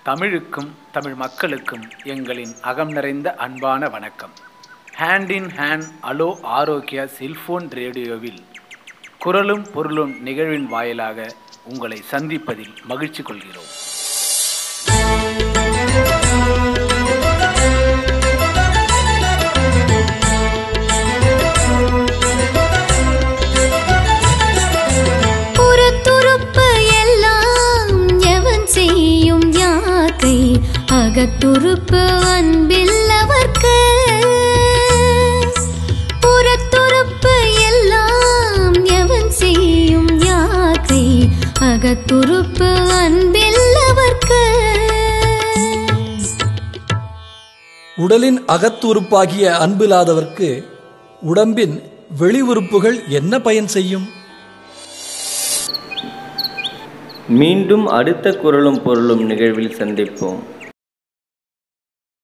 தமிழுக்கும் தமிழ் மக்களுக்கும் எங்களின் அகம் நிறைந்த அன்பான வணக்கம் ஹேண்ட் இன் ஹேண்ட் அலோ ஆரோக்கியா செல்போன் ரேடியோவில் குரலும் பொருளும் நிகழ்வின் வாயிலாக உங்களை சந்திப்பதில் மகிழ்ச்சி கொள்கிறோம் புறத்துறுப்பு எல்லாம் எவன் செய்யும் யாக்கை அகத்துறுப்பு அன்பில்லவர்க்கு புறத்துறுப்பு எல்லாம் எவன் செய்யும் யாக்கை அகத்துறுப்பு அன்பில்லவர்க்கு உடலின் அகத்துறுப்பாகிய அன்பில்லாதவர்க்கு உடம்பின் வெளி உறுப்புகள் என்ன பயன் செய்யும் மீண்டும் அடுத்த குரலும் பொருளும் நிகழ்வில் சந்திப்போம்